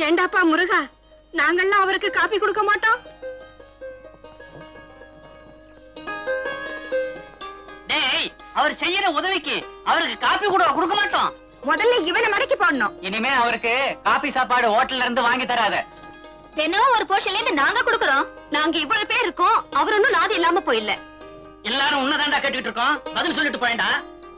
ஏண்டாப்பா முருகா நாங்கெல்லாம் அவருக்கு காப்பி கொடுக்க மாட்டோம் டேய் அவர் செய்யற உதவிக்கு அவருக்கு காப்பி கூட கொடுக்க மாட்டோம் முதல்ல இவனை மடக்கி போடணும் இனிமே அவருக்கு காபி சாப்பாடு ஹோட்டல்ல இருந்து வாங்கி தராத தினம் ஒரு போர்ஷன்ல இருந்து நாங்க கொடுக்கறோம் நாங்க இவ்வளவு பேர் இருக்கோம் அவர் ஒன்னும் நாதி இல்லாம போயில்ல எல்லாரும் உன்னதாண்டா கேட்டுக்கிட்டு இருக்கோம் பதில் சொல்லிட்டு போயேன்டா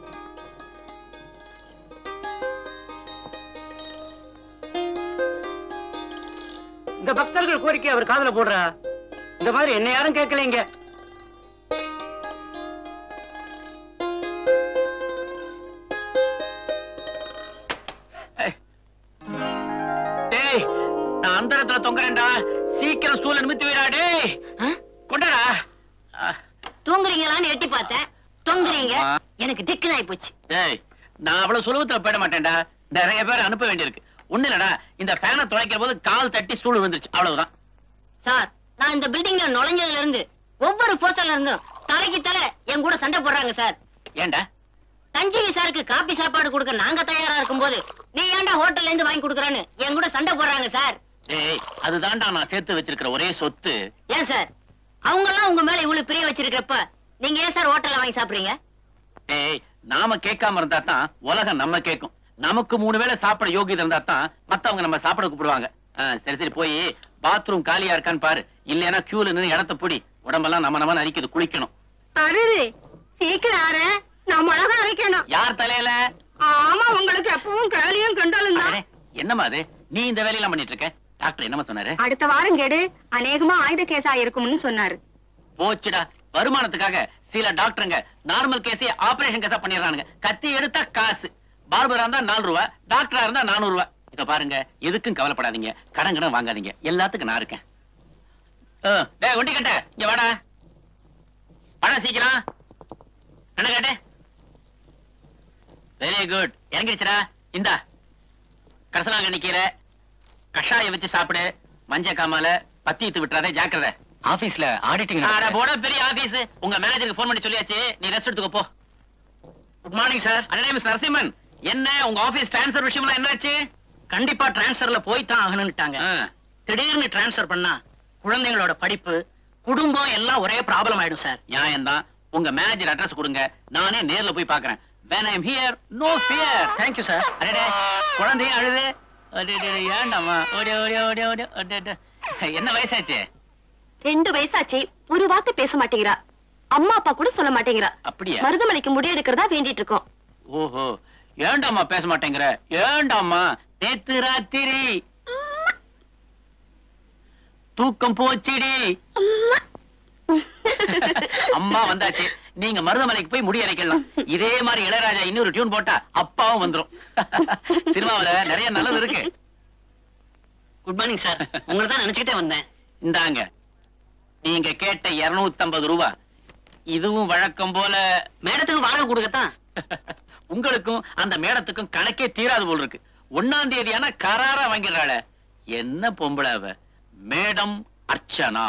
இந்த பக்தர்கள் கோரிக்கை அவர் காதுல போடுறா இந்த மாதிரி என்ன யாரும் கேட்கலைங்க டேய் நான் அந்தரத்துல தொங்குறேன்டா சீக்கிரம் ஸ்டூல நிமித்தி வைடா டேய் கொண்டாடா தூங்குறீங்களான்னு எட்டி பார்த்தேன் தொங்குறீங்க ஆமா. எனக்கு திக்குனாய் போச்சு டேய் நான் அவ்வளவு சுலபத்துல போயிட மாட்டேன்டா நிறைய பேர் அனுப்ப வேண்டியிருக்கு ஒண்ணு இல்லடா இந்த பேனை துளைக்கிற போது கால் தட்டி ஸ்டூல் வந்துருச்சு அவ்வளவுதான் சார் நான் இந்த பில்டிங்ல நுழைஞ்சதுல இருந்து ஒவ்வொரு போர்ஷன்ல இருந்தும் தலைக்கு தலை என் கூட சண்டை போடுறாங்க சார் ஏன்டா சஞ்சீவி சாருக்கு காப்பி சாப்பாடு கொடுக்க நாங்க தயாரா இருக்கும்போது நீ ஏன்டா ஹோட்டல்ல இருந்து வாங்கி கொடுக்கறன்னு என் கூட சண்டை போடுறாங்க சார் டேய் அதுதான்டா நான் சேர்த்து வச்சிருக்கிற ஒரே சொத்து ஏன் சார் அவங்க எல்லாம் உங்க மேல இவ்வளவு பிரிய வச்சிருக்கிறப்ப நீங்க ஏன் சார் ஹோட்டல்ல வாங்கி சாப்பிடுறீங்க டேய் நாம கேட்காம இருந்தா தான் உலகம் நம்ம கேட்கும் நமக்கு மூணு வேளை சாப்பிட யோகியதை இருந்தா தான் மத்தவங்க நம்ம சாப்பிட கூப்பிடுவாங்க ஆ, சரி சரி போய் பாத்ரூம் காலியா இருக்கான்னு பாரு இல்லைன்னா கியூல நின்னு இடத்த புடி உடம்பெல்லாம் நம்ம நம்ம அரிக்குது குளிக்கணும் அருது சீக்கிரம் ஆற நான் மிளகா அரைக்கணும் யார் தலையில ஆமா உங்களுக்கு எப்பவும் கேளியும் கண்டாலும் அடடே, என்னம்மா அது நீ இந்த வேலையெல்லாம் பண்ணிட்டு இருக்க டாக்டர் என்னம்மா சொன்னாரு அடுத்த வாரம் கேடு அநேகமா ஆயுத கேஸா இருக்கும்னு சொன்னாரு போச்சுடா வருமானத்துக்காக சில டாக்டருங்க நார்மல் கேஸே ஆபரேஷன் கேஸா பண்ணிடுறானுங்க கத்தி எடுத்தா காசு பார்பரா இருந்தா நாலு ரூபா டாக்டரா இருந்தா நானூறு ரூபா இத பாருங்க எதுக்கும் கவலைப்படாதீங்க கடன் கடன் வாங்காதீங்க எல்லாத்துக்கும் நான் இருக்கேன் ஆ, டேய் ஒண்டி கட்ட இங்க வாடா வாடா சீக்கிரம் என்ன கேட்ட வெரி குட் இறங்கிடுச்சுடா இந்தா கரசலாங்கண்ணி கீரை கஷாயம் வச்சு சாப்பிடு மஞ்ச காமால பத்தியத்து விட்டுறாதே ஜாக்கிரதை ஆபீஸ்ல ஆடிட்டிங் அட போட பெரிய ஆபீஸ் உங்க மேனேஜருக்கு போன் பண்ணி சொல்லியாச்சு நீ ரெஸ்ட் எடுத்துக்கோ போ குட் மார்னிங் சார் அண்ணே மிஸ் நரசிம்மன் என்ன உங்க ஆபீஸ் டிரான்ஸ்ஃபர் விஷயம்லாம் என்னாச்சு கண்டிப்பா டிரான்ஸ்ஃபர்ல போய் தான் ஆகணும்ட்டாங்க ஆ, திடீர்னு டிரான்ஸ்ஃபர் பண்ணா குழந்தைங்களோட படிப்பு குடும்பம் எல்லாம் ஒரே ப்ராப்ளம் ஆயிடும் சார் நியாயம்தான் உங்க மேனேஜர் அட்ரஸ் கொடுங்க நானே நேர்ல போய் பார்க்கறேன் when i am here no fear thank you sir அடடே குழந்தையும் அழுது அடடே, ஏண்டாம்மா ஓடி ஓடி ஓடி ஓடி அடடே. என்ன வயசாச்சு ரெண்டு வயசாச்சு ஒரு வார்த்தை பேச மாட்டேங்கிறா அம்மா அப்பா கூட சொல்ல மாட்டேங்கிறா அப்படியா மருதமலைக்கு முடி எடுக்கிறதா வேண்டிட்டு இருக்கோம் ஓஹோ ஏண்டாம்மா பேச மாட்டேங்கிற ஏண்டாம்மா நேத்து ராத்திரி தூக்கம் போச்சிடி அம்மா வந்தாச்சு நீங்க மருதமலைக்கு போய் முடி அரைக்கலாம் இதே மாதிரி இளையராஜா இன்னொரு டியூன் போட்டா அப்பாவும் வந்துரும் சினிமாவுல நிறைய நல்லது இருக்கு குட் மார்னிங் சார் உங்களை தான் நினைச்சுக்கிட்டே வந்தேன் இந்தாங்க நீங்க கேட்ட 250 ரூபாய் இதுவும் வழக்கம் போல மேடத்துக்கு வாடகை கொடுக்கத்தான் உங்களுக்கும் அந்த மேடத்துக்கும் கணக்கே தீராது போல் இருக்கு ஒன்னாம் தேதி ஆனா கராரா வாங்கிடுறாள என்ன பொம்பளை அவ madam Archana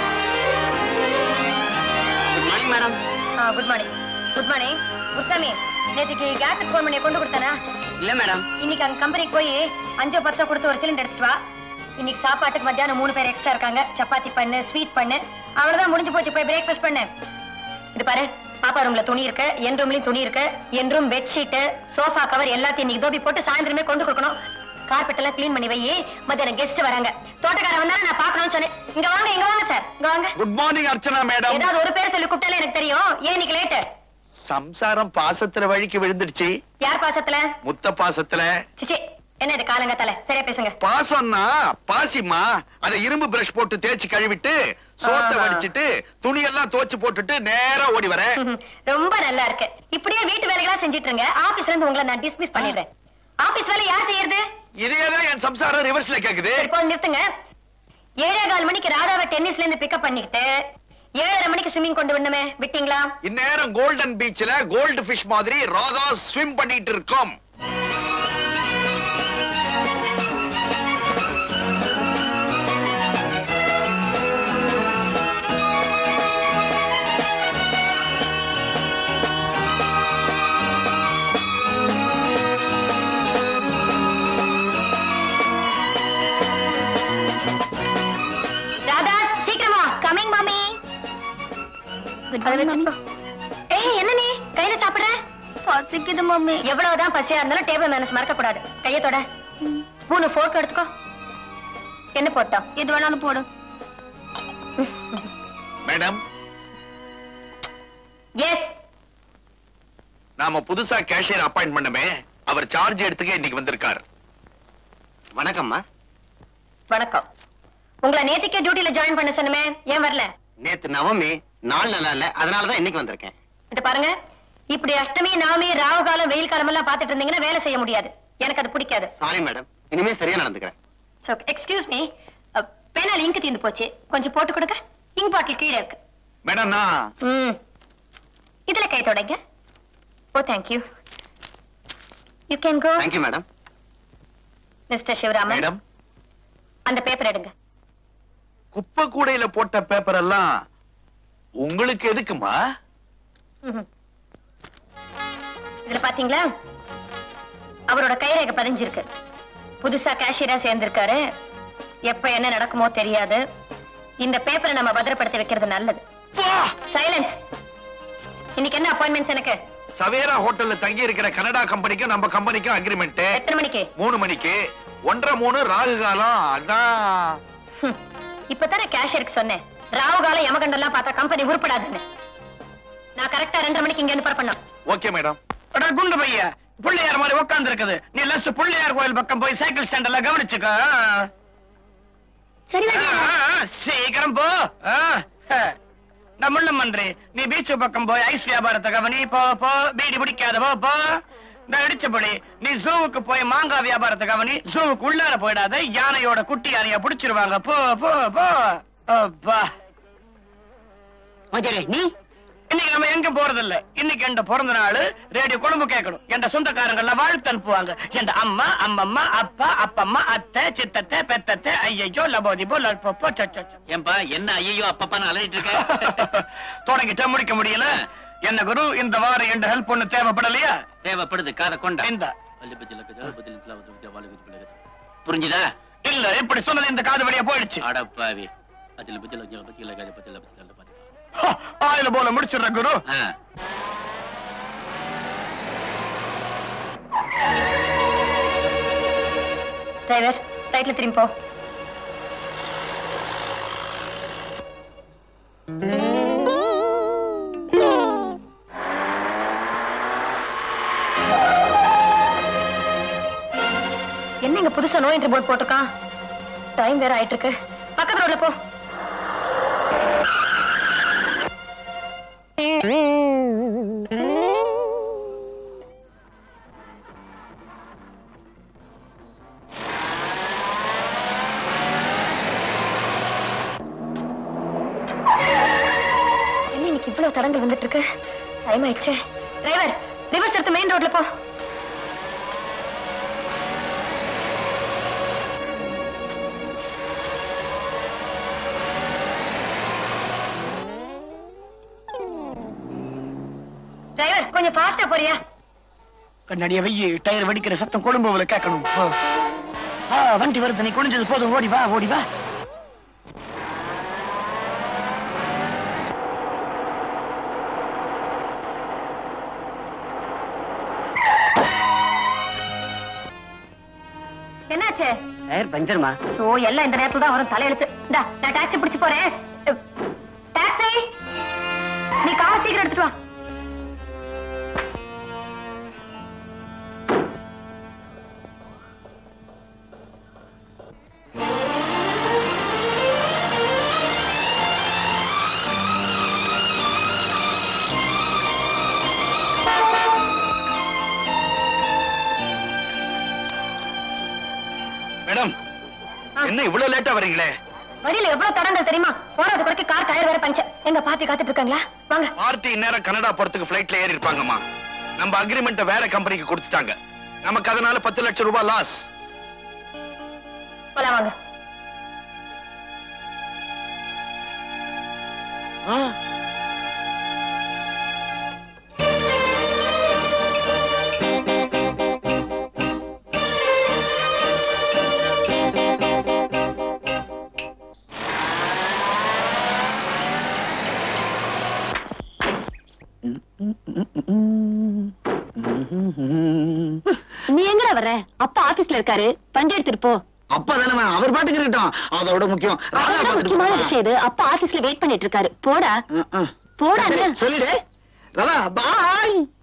good morning madam good morning good morning Gurusamy நேற்றுக்கு கேஸுக்கு ஃபோன் பண்ணி கொண்டு கொடுத்தானா இல்ல மேடம் இன்னைக்கு அங்க கம்பெனிக்கு போய் அஞ்சோ பத்தோ கொடுத்து ஒரு சிலிண்டர் எடுத்துட்டு வா இன்னைக்கு சாப்பாட்டுக்கு மத்தியானம் மூணு பேர் எக்ஸ்ட்ரா இருக்காங்க சப்பாத்தி பண்ணு ஸ்வீட் பண்ணு அவ்வளவுதான் முடிஞ்சு போச்சு போய் பிரேக்ஃபாஸ்ட் பண்ணு இது பாரு பாப்பா ரூம்ல துணி இருக்கு என் ரூம்லயும் துணி இருக்கு என் ரூம் பெட்ஷீட் சோஃபா கவர் எல்லாத்தையும் இன்னைக்கு தோபி போட்டு சாயந்தரமே கொண்டு கொடுக்கணும் கார்பெட் எல்லாம் க்ளீன் பண்ணி வை மத்தியானம் கெஸ்ட் வராங்க தோட்டக்காரன் வந்தா நான் பாக்கணும்னு சொன்னேன் இங்க வாங்க இங்க வாங்க சார் இங்க வாங்க குட் மார்னிங் அர்ச்சனா மேடம் ஏதாவது ஒரு பேர் சொல்லி கூப்பிட்டாலே எனக்கு தெரியும் ஏன் இன்னைக்கு லேட்டு சம்சாரம் பாசத்துல வழிக்கு விழுந்துடுச்சு யார் பாசத்துல முத்த பாசத்துல சிச்சி என்ன இது காலங்கத்தால சரியா பேசுங்க பாசம்னா பாசிமா அத இரும்பு பிரஷ் போட்டு தேய்ச்சி கழுவிட்டு சோத்தை ஆஹா. வடிச்சிட்டு துணியெல்லாம் தோச்சு போட்டுட்டு நேரா ஓடி வரேன் ரொம்ப நல்லா இருக்கு இப்படியே வீட்டு வேலைகளா செஞ்சிட்டு இருங்க ஆபீஸ்ல இருந்து உங்களை நான் டிஸ்மிஸ் பண்ணிடுறேன் ஆபீஸ் வேலை யார் செய்யறது இதேதான் என் சம்சாரம் ரிவர்ஸ்ல கேக்குது சரி போய் நிறுத்துங்க ஏழே கால் மணிக்கு ராதாவை டென்னிஸ்ல இருந்து பிக்கப் பண்ணிக்கிட்டு ஏழரை மணிக்கு ஸ்விம்மிங் கொண்டு விடணுமே விட்டீங்களா இந்நேரம் கோல்டன் பீச்ல கோல்டு ஃபிஷ் மாதிரி ராதா ஸ்விம் பண்ணிட்டு இருக்கோம் அதை வச்சுக்கோ. ஏய் என்ன நீ கையில சாப்பிடுற பசிக்குது மம்மி எவ்வளவுதான் பசியா இருந்தாலும் டேபிள் மேனஸ் மறக்க கூடாது கைய தொட ஸ்பூனு ஃபோர்க் எடுத்துக்கோ என்ன போட்டோம் எது வேணாலும் போடு மேடம் எஸ் நாம புதுசா கேஷியர் அப்பாயிண்ட் பண்ணமே அவர் சார்ஜ் எடுத்துக்க இன்னைக்கு வந்திருக்கார் வணக்கம்மா வணக்கம் உங்களை நேத்திக்கே டியூட்டில ஜாயின் பண்ண சொன்னமே ஏன் வரல நேத்து நவமி நாள் நல்லா இல்ல அதனாலதான் இன்னைக்கு வந்திருக்கேன் இது பாருங்க இப்படி அஷ்டமி நவமி ராவு காலம் வெயில் காலம் எல்லாம் பாத்துட்டு இருந்தீங்கன்னா வேலை செய்ய முடியாது எனக்கு அது பிடிக்காது சாரி மேடம் இனிமே சரியா நடந்துக்கிறேன் சோ எக்ஸ்கியூஸ் மீ பேனால் இங்கு தீர்ந்து போச்சு கொஞ்சம் போட்டு கொடுங்க இங்க் பாட்டில் கீழே இருக்கு மேடம் நான் ம் இதுல கை தொடங்க oh thank you you can go thank you madam mister Sivaraman madam அந்த பேப்பர் எடுங்க குப்பை கூடையில போட்ட பேப்பர் எல்லாம் உங்களுக்கு எதுக்குமா ம்ஹும். இதுல பாத்தீங்களா அவரோட கைரேகை பதிஞ்சிருக்கு புதுசா கேஷியரா சேர்ந்திருக்காரு எப்ப என்ன நடக்குமோ தெரியாது இந்த பேப்பரை நம்ம பத்திரப்படுத்தி வைக்கிறது நல்லது சைலன்ஸ் இன்னைக்கு என்ன அப்பாயின்மெண்ட்ஸ் எனக்கு சவேரா ஹோட்டல்ல தங்கி இருக்கிற கனடா கம்பெனிக்கும் நம்ம கம்பெனிக்கும் அக்ரிமெண்ட் எத்தனை மணிக்கு மூணு மணிக்கு ஒன்றரை மூணு ராகு காலம் அதான் ஹம். இப்பதானே கேஷியருக்கு சொன்னேன் ராவு காலம் யமகண்டெல்லாம் பார்த்தா கம்பெனி உருப்படாதுன்னு நான் கரெக்டா ரெண்டரை மணிக்கு இங்க இருந்து புறப்படணும் ஓகே மேடம் அட குண்டு பைய பிள்ளையார் மாதிரி உட்கார்ந்து இருக்குது நீ லெஸ் பிள்ளையார் கோயில் பக்கம் போய் சைக்கிள் ஸ்டாண்ட்ல கவனிச்சுக்க சரி ஆ, ஆ, ஆ, சீக்கிரம் போ ஆ, ஆ. நம்மள மன்றி நீ பீச் பக்கம் போய் ஐஸ் வியாபாரத்தை கவனி போ போ பீடி பிடிக்காத போ போ இந்த அடிச்சபடி நீ ஜூவுக்கு போய் மாங்காய் வியாபாரத்தை கவனி ஜூவுக்கு உள்ளார போயிடாத யானையோட குட்டி யானைய புடிச்சிருவாங்க போ போ போ அப்பா நீ இன்னைக்கு நம்ம எங்க போறதில்ல இன்னைக்கு என் பிறந்த நாள் ரேடியோ குழம்பு கேட்கணும் என் சொந்தக்காரங்க எல்லாம் வாழ்த்து அனுப்புவாங்க என் அம்மா அம்மம்மா அப்பா அப்பம்மா அத்தை சித்தத்தை பெத்தத்தை ஐயோ லபோதிபோ லற்பப்போ சச்சோ ஏன்பா என்ன ஐயோ அப்பப்பான்னு அலறிட்டு இருக்க தொடங்கிட்ட முடிக்க முடியல என்ன குரு இந்த வாரம் என் ஹெல்ப் ஒண்ணு தேவைப்படலையா தேவைப்படுது காதை கொண்டா இந்த புரிஞ்சுதா இல்ல இப்படி சொன்னது இந்த காது வழியா போயிடுச்சு அடப்பாவி அதில் பத்தில பத்தில பத்தில பத்தில பத்தில பத்தில ஹ, ஆயில போல முடிச்சிடுற குரு ஆ டிரைவர் ரைட்ல திரும்பி போ என்ன இங்க புதுசா நோ என்ட்ரி போர்டு போட்டிருக்கான் டைம் வேற ஆயிட்டு இருக்கு பக்கத்து ரோட்ல போ என்ன இன்னைக்கு இவ்வளவு தடங்கள் வந்துட்டு இருக்கு டைம் ஆயிடுச்சு டிரைவர் ரிவர்ஸ் எடுத்து மெயின் ரோட்ல போ டிரைவர் கொஞ்சம் ஃபாஸ்டா போறியா கண்ணாடிய வெயி டயர் வெடிக்கிற சத்தம் கொழும்புல கேட்கணும் போ. ஆ, வண்டி வருது நீ குனிஞ்சது போதும் ஓடி வா ஓடி வா என்னாச்சு டயர் பஞ்சர்மா ஓ எல்லாம் இந்த நேரத்துல தான் வரும் தலையெழுத்து இந்தா நான் டாக்ஸி பிடிச்சு போறேன் டாக்ஸி நீ கார் சீக்கிரம் எடுத்துட்டு வா மேடம் என்ன இவ்வளவு லேட்டா வரீங்களே வழியில எவ்வளவு தடங்கள் தெரியுமா போறது குறைக்க கார் டயர் வேற பஞ்சர் எங்க பாத்தி காத்துட்டு இருக்காங்களா வாங்க பார்ட்டி நேரம் கனடா போறதுக்கு பிளைட்ல ஏறி இருப்பாங்கம்மா நம்ம அக்ரிமெண்ட்ட வேற கம்பெனிக்கு கொடுத்துட்டாங்க நமக்கு அதனால பத்து லட்சம் ரூபாய் லாஸ் போலாம் வாங்க நீ எங்கடா வர்ற அப்பா ஆபீஸ்ல இருக்காரு வண்டி எடுத்துட்டு போ அப்பா தானே அவர் பாட்டுக்கு இருக்கட்டும் அதோட முக்கியம் ராதா அதோட பார்த்துட்டு முக்கியமான போமா. விஷயம் இது அப்பா ஆபீஸ்ல வெயிட் பண்ணிட்டு இருக்காரு போடா ம், ம். போடா சரி, சொல்லிடு ராதா பாய்